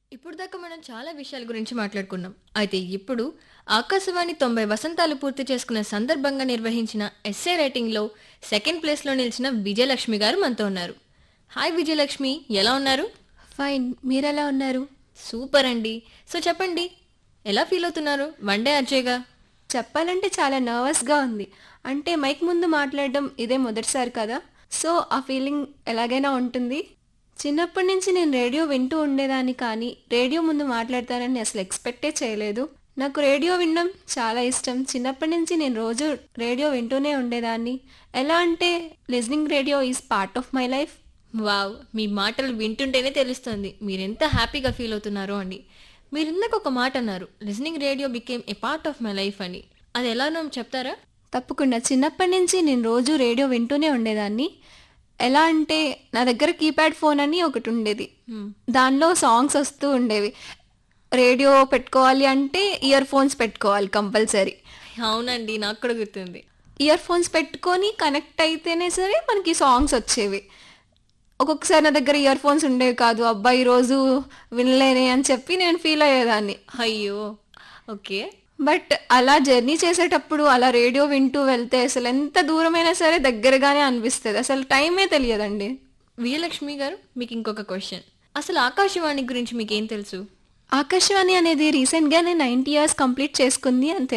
ఇప్పుడు దాకా మనం చాలా విషయాల గురించి మాట్లాడుకున్నాం అయితే ఇప్పుడు ఆకాశవాణి తొంభై వసంతాలు పూర్తి చేసుకున్న సందర్భంగా నిర్వహించిన ఎస్ఏ రైటింగ్లో సెకండ్ ప్లేస్లో నిలిచిన విజయలక్ష్మి గారు మనతో ఉన్నారు హాయ్ విజయలక్ష్మి ఎలా ఉన్నారు ఫైన్ మీరెలా ఉన్నారు సూపర్ అండి సో చెప్పండి ఎలా ఫీల్ అవుతున్నారు వన్ డే అర్జేగా చెప్పాలంటే చాలా నర్వస్గా ఉంది అంటే మైక్ ముందు మాట్లాడడం ఇదే మొదటిసారి కదా సో ఆ ఫీలింగ్ ఎలాగైనా ఉంటుంది చిన్నప్పటి నుంచి నేను రేడియో వింటూ ఉండేదాన్ని కానీ రేడియో ముందు మాట్లాడతానని అసలు ఎక్స్పెక్టే చేయలేదు నాకు రేడియో వినడం చాలా ఇష్టం చిన్నప్పటి నుంచి నేను రోజు రేడియో వింటూనే ఉండేదాన్ని ఎలా అంటే listening radio is part of my life wow మీ మాటలు వింటుంటేనే తెలుస్తుంది మీరెంత హ్యాపీగా ఫీల్ అవుతున్నారో అండి మీరు ఇందాక ఒక మాట అన్నారు listening radio became a part of my life అని అది ఎలానో చెప్తారా తప్పకుండా చిన్నప్పటి నుంచి నేను రోజు రేడియో వింటూనే ఉండేదాన్ని ఎలా అంటే నా దగ్గర కీప్యాడ్ ఫోన్ అని ఒకటి ఉండేది దానిలో సాంగ్స్ వస్తూ ఉండేవి రేడియో పెట్టుకోవాలి అంటే ఇయర్ ఫోన్స్ పెట్టుకోవాలి కంపల్సరీ అవునండి నాకు కూడా గుర్తుంది ఇయర్ ఫోన్స్ పెట్టుకొని కనెక్ట్ అయితేనే సరే మనకి సాంగ్స్ వచ్చేవి ఒక్కొక్కసారి నా దగ్గర ఇయర్ ఫోన్స్ ఉండేవి కాదు అబ్బాయి రోజు వినలేనే అని చెప్పి నేను ఫీల్ అయ్యేదాన్ని అయ్యో ఓకే బట్ అలా జర్నీ చేసేటప్పుడు అలా రేడియో వింటూ వెళ్తే అసలు ఎంత దూరమైనా సరే దగ్గరగానే అనిపిస్తుంది అసలు టైమే తెలియదండి విజయలక్ష్మి గారు మీకు ఇంకొక క్వశ్చన్ అసలు ఆకాశవాణి గురించి మీకు ఏం తెలుసు ఆకాశవాణి అనేది రీసెంట్గానే నైంటీ ఇయర్స్ కంప్లీట్ చేసుకుంది అని